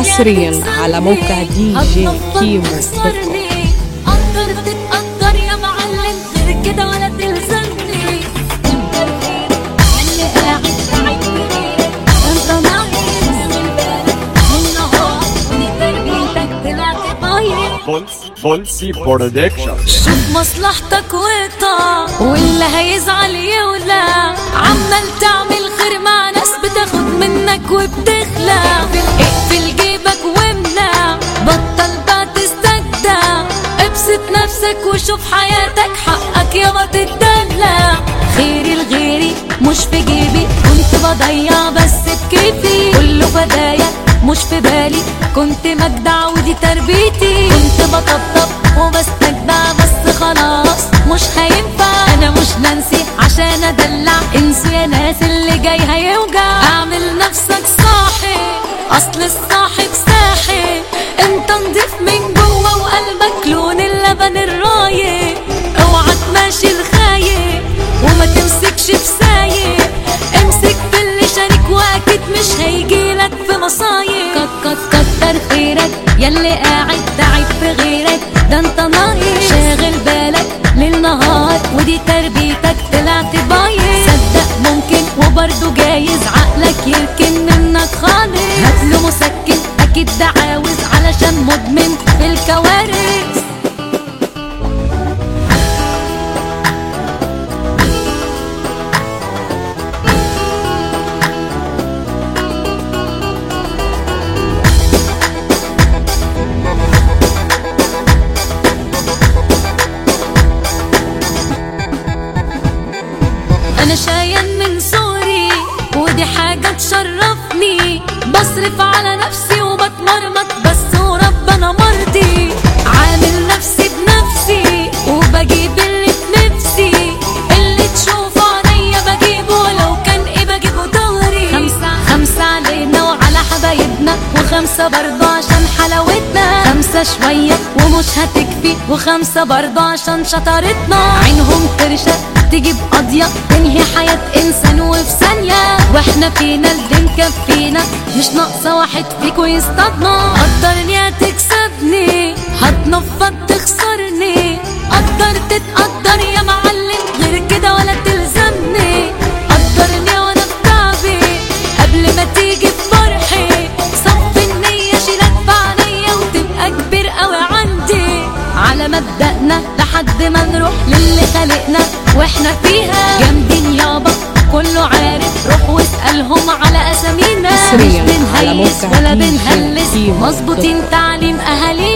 حصريا على موقع دي جي كيمو دوت كوم قدر تتقدر يا معلم غير كده ولا تلزمني اللي قاعد تعبني انت ناقص من بالك النهار من تربيتك طلعت بايظ Volsi Production. شوف مصلحتك واقطع واللي هيزعل يولع عمال تعمل خير مع ناس بتاخد منك وبتخلع اقفل جيبك وامنع بطل بقى تستجدع ابسط نفسك وشوف حياتك حقك يابا تتدلع خيري الغيري مش في جيبي كنت بضيع بس بكيفي كله فدايا مش في بالي كنت مجدع ودي تربيتي كنت بطبطب وبستجدع بس خلاص مش هينفع انا مش نانسي عشان ادلع انسوا يا ناس اللي جاي هيوجع اعمل نفسك صاحي اصل الصاحب ساحي انت نضيف من جوه وقلبك لون اللبن الرايق اوعى تماشي الخايق وما تمسكش بسايق امسك في اللي شارك واكيد مش هيجيلك في مصايب كت كت كتر خيرك ياللي قاعد تعب في غيرك ده انت ناقص شاغل بالك ليل نهار ودي تربيتك طلعت بايظ صدق ممكن وبرضه جايز عقلك يركن منك خالص هاتله مسكن اكيد ده عاوز علشان مدمن في الكوارث انا شايل من صوري ودي حاجة تشرفني بصرف على نفسي وبتمرمط بس وربنا مرضي عامل نفسي بنفسي وبجيب اللي في نفسي اللي تشوفه عليا بجيبه ولو كان ايه بجيبه دغري خمسة خمسة علينا وعلى حبايبنا وخمسة برضه عشان حلاوتنا خمسة شوية ومش هتكفي وخمسة برضه عشان شطارتنا عينهم ترشق تجيب قضية تنهي حياة إنسان وفي ثانية وإحنا فينا اللي مكفينا مش ناقصة واحد فيكو يصطادنا قدرني هتكسبني هتنفض تخسرني قدر تتقدر يا معلم غير كده ولا تلزمني قدرني وأنا في تعبي قبل ما تيجي في فرحي صف النية شيلك في عينيا وتبقى كبير قوي عندي على مبدأنا لحد ما نروح للي خلقنا واحنا فيها جامدين يابا كله عارف روح واسألهم على أسامينا مش حصرياً على بنهيس موقع ولا دي جي بنهلس كيمو دوت مظبوطين تعليم أهالينا